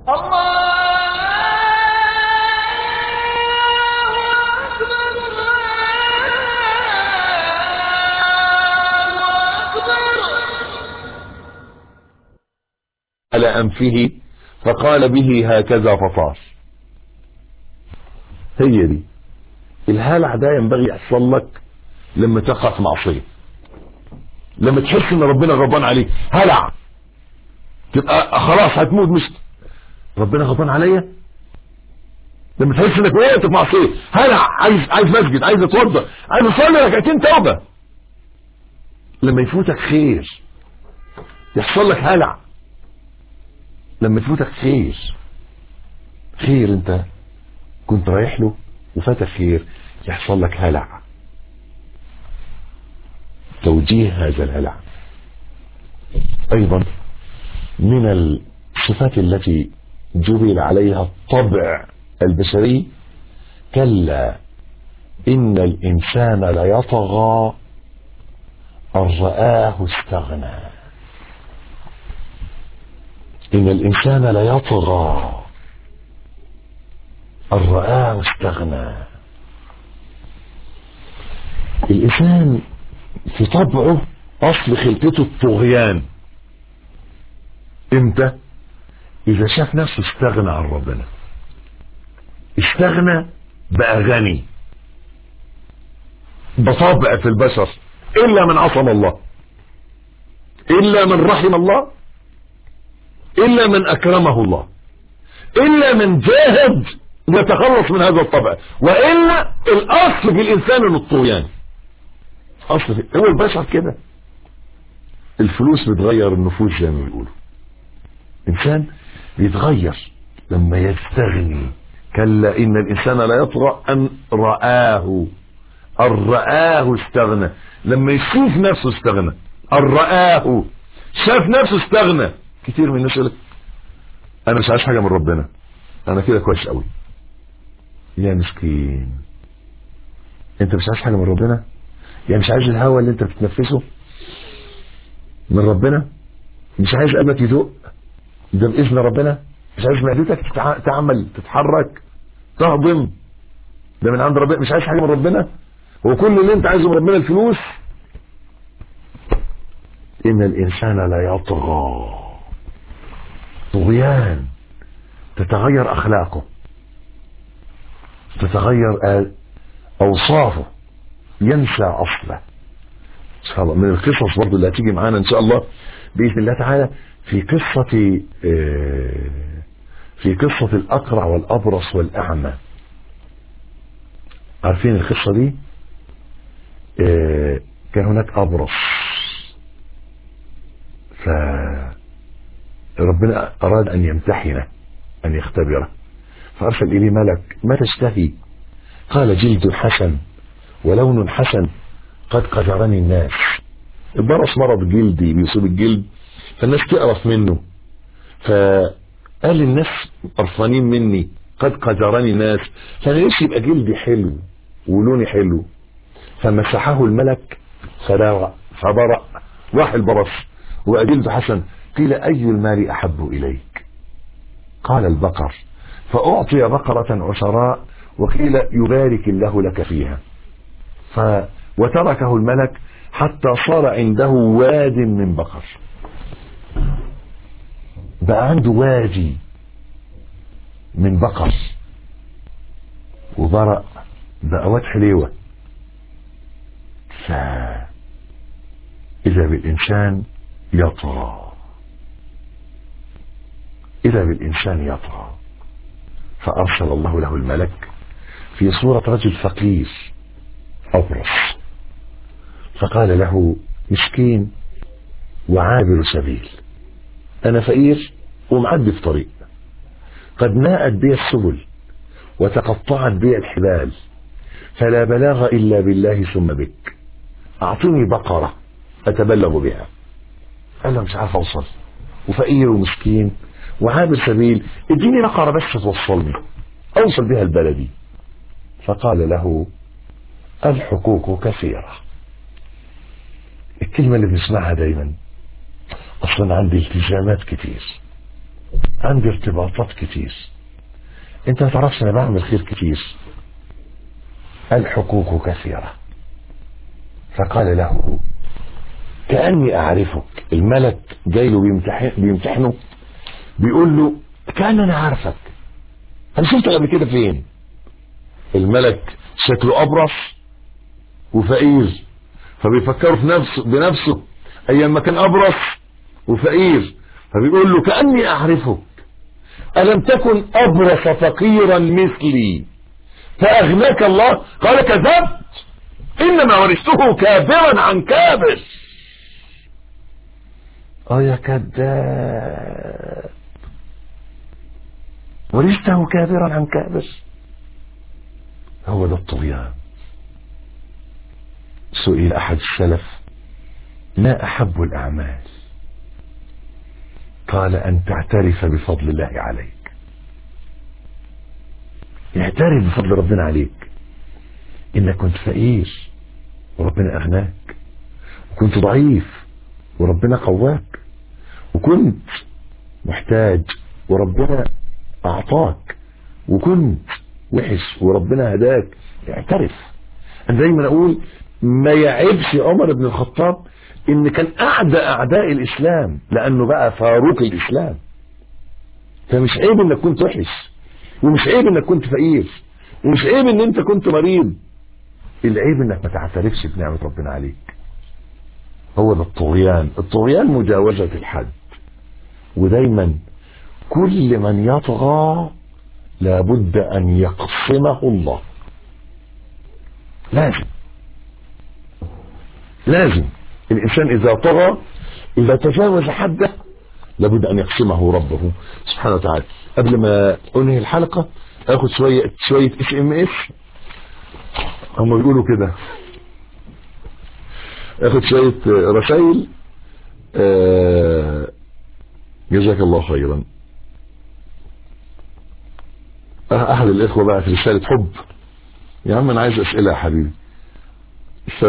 على أنفه فقال به هكذا فطار هي دي الهلع ده ينبغي يحصل لك لما تقع في معصيه لما تحس ان ربنا غضبان عليك هلع تبقى خلاص هتموت مش ربنا غضبان عليا لما تحس انك وقعت في معصيه هلع عايز عايز مسجد عايز اتوضى عايز اصلي ركعتين توبه لما يفوتك خير يحصل لك هلع لما يفوتك خير خير انت كنت رايح له وفاتك خير يحصل لك هلع توجيه هذا الهلع ايضا من الصفات التي جبل عليها الطبع البشري كلا ان الانسان ليطغى ان رآه استغنى ان الانسان ليطغى ان رآه استغنى الانسان في طبعه اصل خلقته الطغيان امتى اذا شاف نفسه استغنى عن ربنا استغنى بقى غني بطبع في البشر الا من عصم الله الا من رحم الله الا من اكرمه الله الا من جاهد يتخلص من هذا الطبع والا الاصل في الانسان الطغيان اصل في هو البشر كده الفلوس بتغير النفوس زي ما بيقولوا انسان بيتغير لما يستغني كلا ان الانسان لا يطغى ان رآه ان رآه استغنى لما يشوف نفسه استغنى ان رآه شاف نفسه استغنى كتير من الناس يقول لك انا مش عايز حاجه من ربنا انا كده كويس قوي يا مسكين انت مش عايز حاجه من ربنا يعني مش عايز الهواء اللي انت بتتنفسه من ربنا مش عايز قلبك يدق ده باذن ربنا مش عايز معدتك تتع... تعمل تتحرك تهضم ده من عند ربنا مش عايز حاجه من ربنا هو كل اللي انت عايزه من ربنا الفلوس ان الانسان لا يطغى طغيان تتغير اخلاقه تتغير اوصافه ينسى اصله ان شاء الله من القصص برضو اللي هتيجي معانا ان شاء الله باذن الله تعالى في قصة في قصة الاقرع والابرص والاعمى عارفين القصة دي كان هناك ابرص ف ربنا اراد ان يمتحنه ان يختبره فارسل اليه ملك ما تشتهي قال جلد حسن ولون حسن قد قدرني الناس البرص مرض جلدي بيصيب الجلد فالناس تقرف منه فقال الناس قرفانين مني قد قدرني الناس فانا نفسي يبقى جلدي حلو ولوني حلو فمسحه الملك فبرأ فبرأ راح البرص وبقى جلده حسن قيل أي المال أحب إليك قال البقر فأعطي بقرة عشراء وقيل يبارك الله لك فيها ف وتركه الملك حتى صار عنده واد من بقر بقى عنده وادي من بقر وبرأ بقى واد حليوة فإذا بالإنسان يطغى إذا بالإنسان يطغى فأرسل الله له الملك في صورة رجل فقير أبرص فقال له مسكين وعابر سبيل أنا فقير ومعدي في طريق قد ناءت بي السبل وتقطعت بي الحبال فلا بلاغ إلا بالله ثم بك أعطني بقرة أتبلغ بها قال له مش عارف أوصل وفقير ومسكين وعابر سبيل اديني بقرة بس توصلني أوصل بها البلدي فقال له الحقوق كثيرة الكلمة اللي بنسمعها دايما أصلا عندي التزامات كتير عندي ارتباطات كتير انت ما تعرفش انا بعمل خير كتير الحقوق كثيرة فقال له كأني أعرفك الملك جاي له بيمتحن بيمتحنه بيقول له كأن أنا عارفك أنا شفتك قبل كده فين الملك شكله أبرص وفقير فبيفكروا في نفسه بنفسه أيام ما كان أبرص وفقير فبيقول له كأني أعرفك ألم تكن أبرص فقيرا مثلي فأغناك الله قال كذبت إنما ورثته كابرا عن كابر اه يا كذاب ورثته كابرا عن كابر هو ده الطغيان سئل أحد السلف ما أحب الأعمال قال أن تعترف بفضل الله عليك اعترف بفضل ربنا عليك إنك كنت فقير وربنا أغناك وكنت ضعيف وربنا قواك وكنت محتاج وربنا أعطاك وكنت وحش وربنا هداك اعترف أنا دايما أقول ما يعيبش عمر بن الخطاب ان كان اعدى اعداء الاسلام لانه بقى فاروق الاسلام فمش عيب انك كنت وحش ومش عيب انك كنت فقير ومش عيب ان انت كنت مريض العيب انك ما تعترفش بنعمة ربنا عليك هو ده الطغيان الطغيان مجاوزة الحد ودايما كل من يطغى لابد ان يقسمه الله لازم لازم الإنسان إذا طغى إذا تجاوز حده لابد أن يقسمه ربه سبحانه وتعالى قبل ما أنهي الحلقة أخذ شوية شوية اس ام اس هم بيقولوا كده أخذ شوية رسائل آه جزاك الله خيرا أحد الإخوة بقى في رسالة حب يا عم أنا عايز أسئلة يا حبيبي ف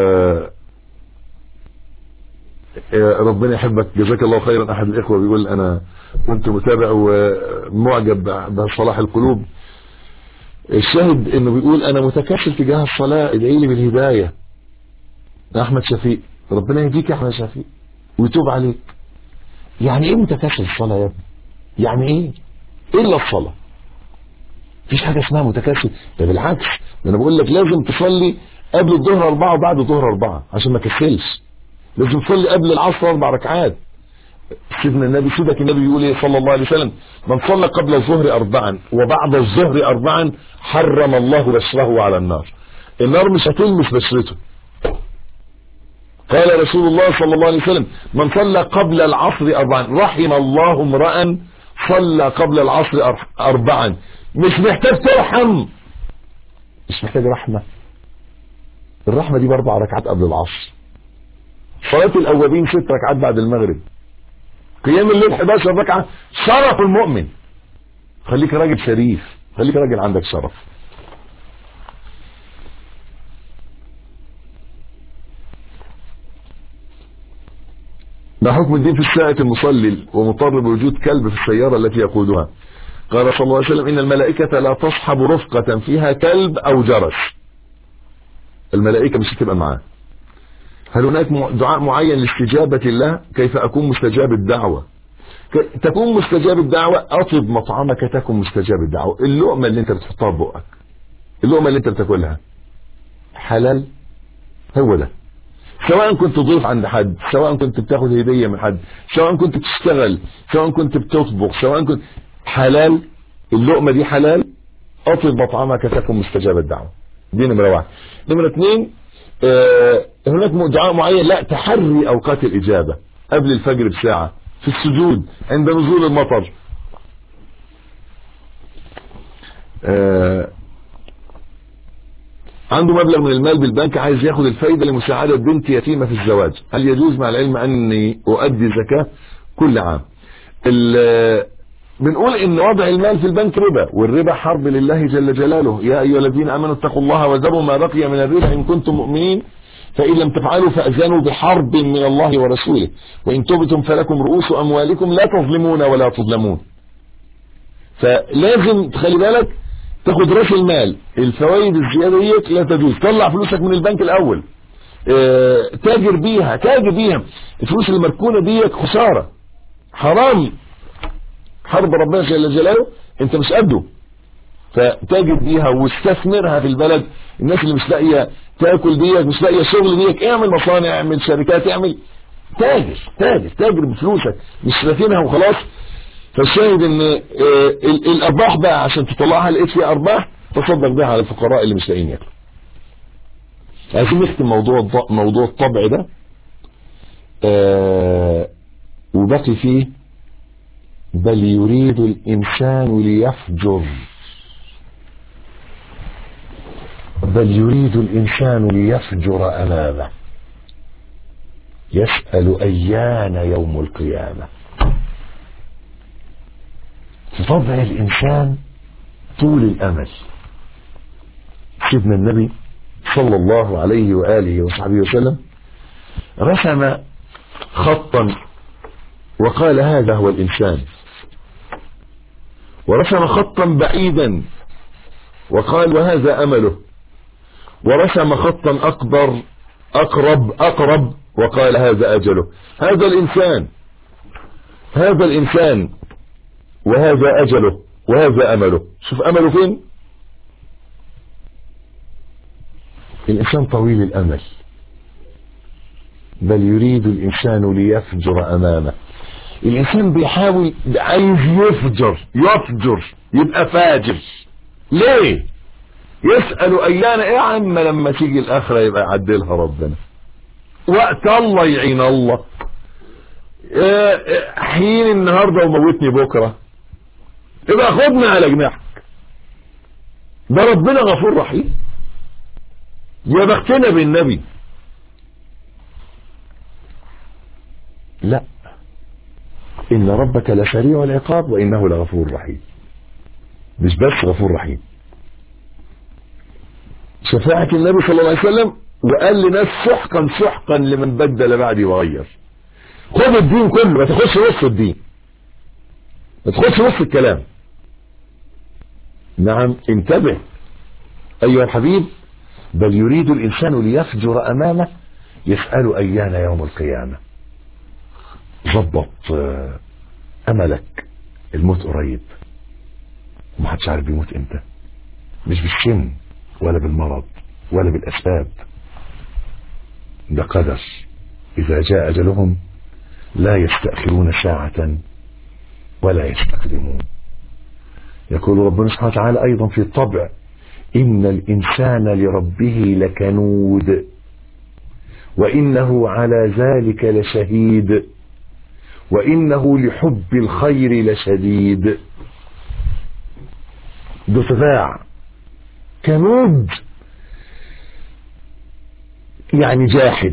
ربنا يحبك جزاك الله خيرا احد الاخوه بيقول انا كنت متابع ومعجب بصلاح القلوب الشاهد انه بيقول انا متكاسل تجاه الصلاه ادعي لي بالهدايه احمد شفيق ربنا يهديك يا احمد شفيق ويتوب عليك يعني ايه متكاسل الصلاه يا ابني يعني ايه الا الصلاه مفيش حاجه اسمها متكاسل ده بالعكس ده انا بقول لك لازم تصلي قبل الظهر اربعه وبعد الظهر اربعه عشان ما تكسلش لازم تصلي قبل العصر اربع ركعات سيدنا النبي سيدك النبي يقول ايه صلى الله عليه وسلم من صلى قبل الظهر اربعا وبعد الظهر اربعا حرم الله بشره على النار النار مش هتلمس بشرته قال رسول الله صلى الله عليه وسلم من صلى قبل العصر اربعا رحم الله امرا صلى قبل العصر اربعا مش محتاج ترحم مش محتاج رحمه الرحمه دي باربع ركعات قبل العصر صلاة الأوابين ست ركعات بعد المغرب قيام الليل 11 ركعة شرف المؤمن خليك راجل شريف خليك راجل عندك شرف ما حكم الدين في الساعة المصلي ومضطر بوجود كلب في السيارة التي يقودها قال صلى الله عليه وسلم إن الملائكة لا تصحب رفقة فيها كلب أو جرس الملائكة مش هتبقى معاه هل هناك دعاء معين لاستجابة الله كيف أكون مستجاب الدعوة تكون مستجاب الدعوة أطب مطعمك تكون مستجاب الدعوة اللقمة اللي انت بتحطها في بقك اللقمة اللي انت بتاكلها حلال هو ده سواء كنت ضيف عند حد سواء كنت بتاخد هدية من حد سواء كنت بتشتغل سواء كنت بتطبخ سواء كنت حلال اللقمة دي حلال أطب مطعمك تكون مستجاب الدعوة دي نمرة واحد نمرة اثنين آه هناك دعاء معين لا تحري اوقات الاجابه قبل الفجر بساعه في السجود عند نزول المطر آه عنده مبلغ من المال بالبنك عايز ياخد الفايدة لمساعدة بنت يتيمة في الزواج هل يجوز مع العلم اني اؤدي زكاة كل عام بنقول ان وضع المال في البنك ربا والربا حرب لله جل جلاله يا ايها الذين امنوا اتقوا الله وذروا ما بقي من الربا ان كنتم مؤمنين فان لم تفعلوا فاذنوا بحرب من الله ورسوله وان تبتم فلكم رؤوس اموالكم لا تظلمون ولا تظلمون فلازم تخلي بالك تاخد راس المال الفوائد الزياده ديت لا تجوز طلع فلوسك من البنك الاول اه تاجر بيها تاجر بيها الفلوس المركونه ديت خساره حرام حرب ربنا جل جلاله انت مش قده فتاجر بيها واستثمرها في البلد الناس اللي مش لاقيه تاكل ديك مش لاقيه شغل ديك اعمل مصانع اعمل شركات اعمل تاجر تاجر تاجر بفلوسك مش راكنها وخلاص فالشاهد ان اه الارباح بقى عشان تطلعها لقيت فيها ارباح تصدق بيها على الفقراء اللي مش لاقيين ياكلوا عايزين نختم موضوع موضوع الطبع ده اه وبقي فيه بل يريد الانسان ليفجر بل يريد الانسان ليفجر امامه يسأل ايان يوم القيامة في طبع الانسان طول الامل سيدنا النبي صلى الله عليه وآله وصحبه وسلم رسم خطا وقال هذا هو الإنسان ورسم خطا بعيدا وقال وهذا أمله ورسم خطا أكبر أقرب أقرب وقال هذا أجله هذا الإنسان هذا الإنسان وهذا أجله وهذا أمله شوف أمله فين الإنسان طويل الأمل بل يريد الإنسان ليفجر أمامه الإنسان بيحاول عايز يفجر يفجر يبقى فاجر ليه يسأل أيان إيه يا عم لما تيجي الآخرة يبقى يعدلها ربنا وقت الله يعين الله حين النهاردة وموتني بكرة يبقى خدنا على جناحك ده ربنا غفور رحيم يا بختنا بالنبي لا إن ربك لسريع العقاب وإنه لغفور رحيم مش بس غفور رحيم شفاعة النبي صلى الله عليه وسلم وقال لناس سحقا سحقا لمن بدل بعدي وغير خد الدين كله ما تاخدش نص الدين ما تاخدش نص الكلام نعم انتبه ايها الحبيب بل يريد الانسان ليفجر امامه يسأل ايان يوم القيامة ظبط املك الموت قريب ما حدش عارف بيموت امتى مش بالسن ولا بالمرض ولا بالاسباب ده قدر اذا جاء اجلهم لا يستأخرون ساعة ولا يستقدمون يقول ربنا سبحانه وتعالى ايضا في الطبع ان الانسان لربه لكنود وانه على ذلك لشهيد وانه لحب الخير لشديد دفاع كنود يعني جاحد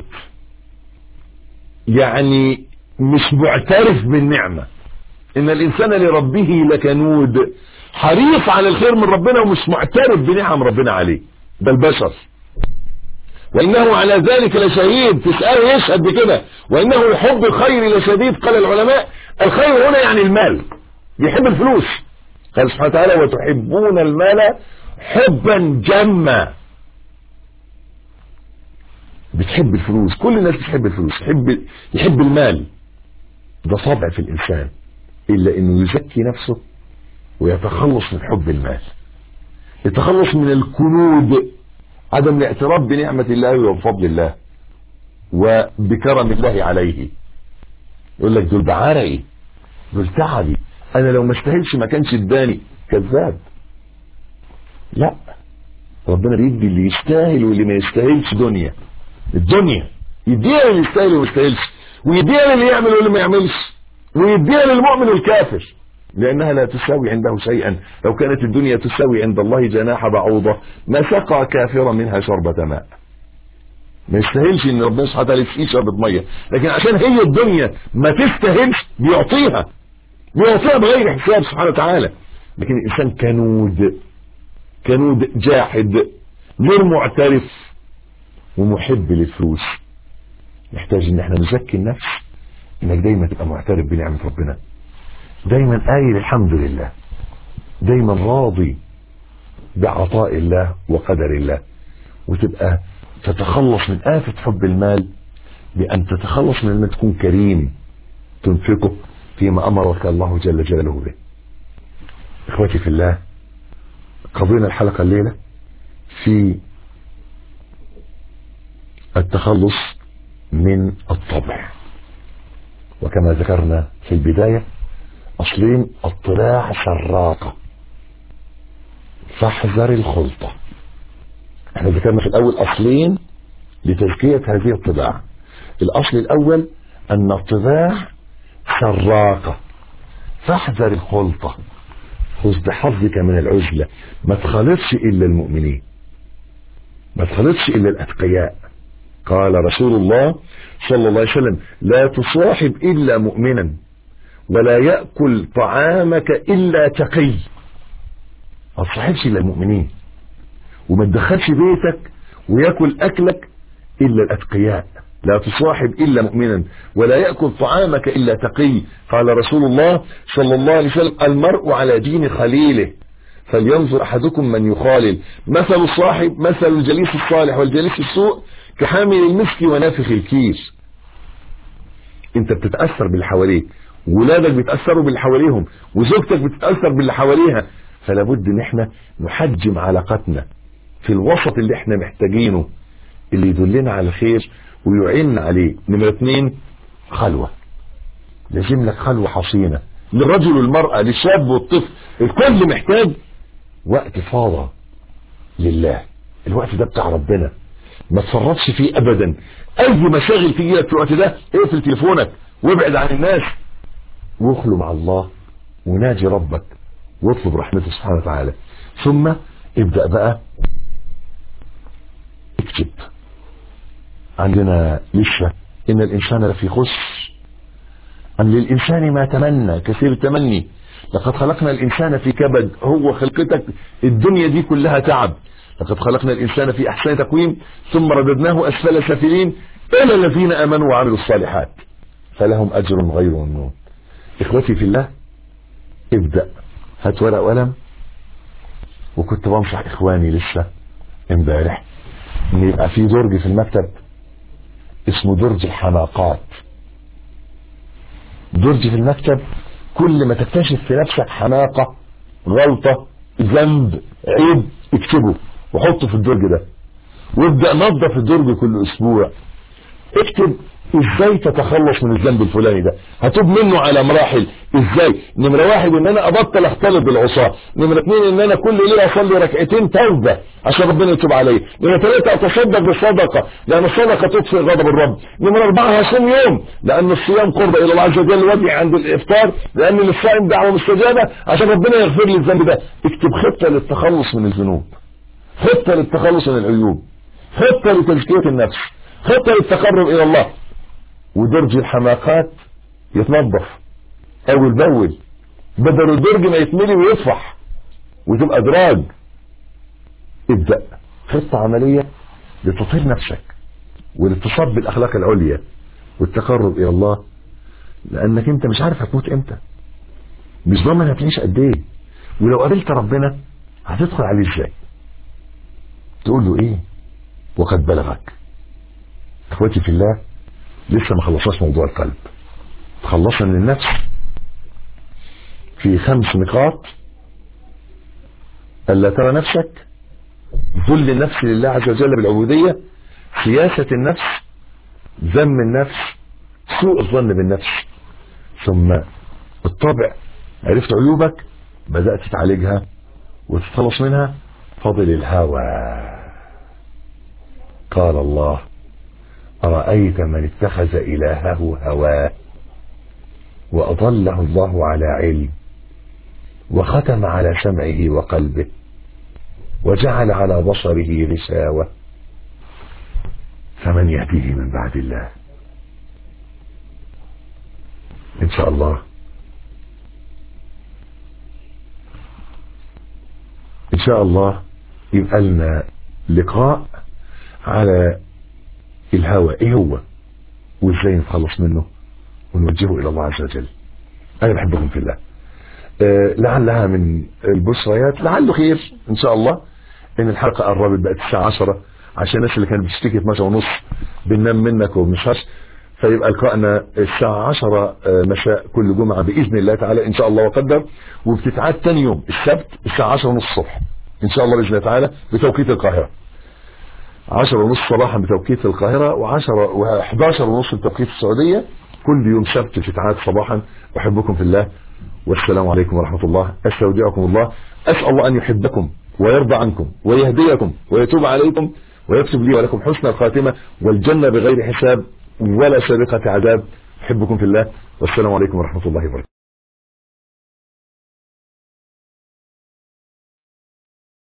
يعني مش معترف بالنعمة ان الانسان لربه لكنود حريص على الخير من ربنا ومش معترف بنعم ربنا عليه ده البشر وانه على ذلك لشهيد تسأله يشهد بكده وانه لحب الخير لشديد قال العلماء الخير هنا يعني المال بيحب الفلوس قال سبحانه وتعالى وتحبون المال حبا جما بتحب الفلوس كل الناس بتحب الفلوس يحب يحب المال ده طبع في الانسان الا انه يزكي نفسه ويتخلص من حب المال يتخلص من الكنود عدم الاعتراف بنعمة الله وبفضل الله وبكرم الله عليه يقول لك دول بعرقي دول تعبي انا لو ما استاهلش ما كانش اداني كذاب لا ربنا بيدي اللي يستاهل واللي ما يستاهلش دنيا الدنيا يديها اللي يستاهل وما يستاهلش ويديها للي يعمل واللي ما يعملش ويديها للمؤمن والكافر لأنها لا تساوي عنده شيئا لو كانت الدنيا تساوي عند الله جناح بعوضة ما سقى كافرا منها شربة ماء ما يستاهلش ان ربنا سبحانه وتعالى يسقيه شربة مية لكن عشان هي الدنيا ما تستاهلش بيعطيها بيعطيها بغير حساب سبحانه وتعالى لكن الانسان كنود كنود جاحد غير معترف ومحب للفلوس نحتاج ان احنا نزكي النفس انك دايما تبقى معترف بنعمة ربنا دايما قايل الحمد لله دايما راضي بعطاء الله وقدر الله وتبقى تتخلص من آفة حب المال بأن تتخلص من أن تكون كريم تنفقه فيما أمرك الله جل جلاله به إخوتي في الله قضينا الحلقة الليلة في التخلص من الطبع وكما ذكرنا في البداية أصلين الطلاع سراقة فاحذر الخلطة احنا ذكرنا في الأول أصلين لتزكية هذه الطباع الأصل الأول أن الطباع سراقة فاحذر الخلطة خذ بحظك من العزلة ما تخالطش إلا المؤمنين ما تخالطش إلا الأتقياء قال رسول الله صلى الله عليه وسلم لا تصاحب إلا مؤمنا ولا يأكل طعامك إلا تقي ما تصاحبش إلا المؤمنين وما تدخلش بيتك ويأكل أكلك إلا الأتقياء لا تصاحب إلا مؤمنا ولا يأكل طعامك إلا تقي قال رسول الله صلى الله عليه وسلم المرء على دين خليله فلينظر أحدكم من يخالل مثل الصاحب مثل الجليس الصالح والجليس السوء كحامل المسك ونافخ الكيس انت بتتأثر باللي حواليك ولادك بيتأثروا باللي حواليهم وزوجتك بتتأثر باللي حواليها فلا بد ان احنا نحجم علاقتنا في الوسط اللي احنا محتاجينه اللي يدلنا على الخير ويعين عليه نمرة اتنين خلوة لازم لك خلوة حصينة للرجل والمرأة للشاب والطفل الكل محتاج وقت فاضة لله الوقت ده بتاع ربنا ما تصرفش فيه ابدا اي مشاغل تيجي لك في الوقت ده اقفل تليفونك وابعد عن الناس واخلو مع الله وناجي ربك واطلب رحمته سبحانه وتعالى ثم ابدأ بقى اكتب عندنا لسه ان الانسان لفي خسر ان للانسان ما تمنى كثير التمني لقد خلقنا الانسان في كبد هو خلقتك الدنيا دي كلها تعب لقد خلقنا الانسان في احسن تقويم ثم رددناه اسفل سافلين الا الذين امنوا وعملوا الصالحات فلهم اجر غير ممنون اخوتي في الله ابدأ هات ورقة وقلم وكنت بنصح اخواني لسه امبارح ان يبقى في درج في المكتب اسمه درج الحماقات درج في المكتب كل ما تكتشف في نفسك حماقة غلطة ذنب عيب اكتبه وحطه في الدرج ده وابدأ نظف الدرج كل اسبوع اكتب ازاي تتخلص من الذنب الفلاني ده هتوب منه على مراحل ازاي نمرة واحد ان انا ابطل اختلط بالعصاة نمرة اثنين ان انا كل ليلة اصلي ركعتين توبة عشان ربنا يتوب عليا نمرة ثلاثة اتصدق بالصدقة لان الصدقة تطفئ غضب الرب نمرة اربعة هصوم يوم لان الصيام قرب الى الله عز وجل وجه عند الافطار لان للصائم دعوة مستجابة عشان ربنا يغفر لي الذنب ده اكتب خطة للتخلص من الذنوب خطة للتخلص من العيوب خطة لتزكية النفس خطة للتقرب الى الله ودرج الحماقات يتنظف اول باول بدل الدرج ما يتملي ويطفح وتبقى دراج ابدأ خطة عملية لتطهير نفسك والاتصال بالاخلاق العليا والتقرب الى الله لانك انت مش عارف هتموت امتى مش ضامن هتعيش قد ايه ولو قابلت ربنا هتدخل عليه ازاي تقول له ايه وقد بلغك اخوتي في الله لسه ما خلصناش موضوع القلب خلصنا من النفس في خمس نقاط ألا ترى نفسك ذل النفس لله عز وجل بالعبودية سياسة النفس ذم النفس سوء الظن بالنفس ثم الطبع عرفت عيوبك بدأت تعالجها وتتخلص منها فضل الهوى قال الله أرأيت من اتخذ إلهه هواه وأضله الله على علم وختم على سمعه وقلبه وجعل على بصره غشاوة فمن يهديه من بعد الله إن شاء الله إن شاء الله يبقى لنا لقاء على الهوى ايه هو وازاي نتخلص منه ونوجهه الى الله عز وجل انا بحبكم في الله آه، لعلها من البشريات لعله خير ان شاء الله ان الحلقه قربت بقت الساعه 10 عشان الناس اللي كانت بتشتكي 12 ونص بننام منك وبنسهرش فيبقى لقائنا الساعة 10 مساء كل جمعة بإذن الله تعالى إن شاء الله وقدر وبتتعاد تاني يوم السبت الساعة 10 ونص الصبح إن شاء الله بإذن الله تعالى بتوقيت القاهرة 10 ونص صباحا بتوقيت القاهرة و10 و11 ونص بتوقيت السعودية كل يوم سبت بتتعاد صباحا أحبكم في الله والسلام عليكم ورحمة الله أستودعكم الله أسأل الله أن يحبكم ويرضى عنكم ويهديكم ويتوب عليكم ويكتب لي ولكم حسن الخاتمة والجنة بغير حساب ولا سابقة عذاب أحبكم في الله والسلام عليكم ورحمة الله وبركاته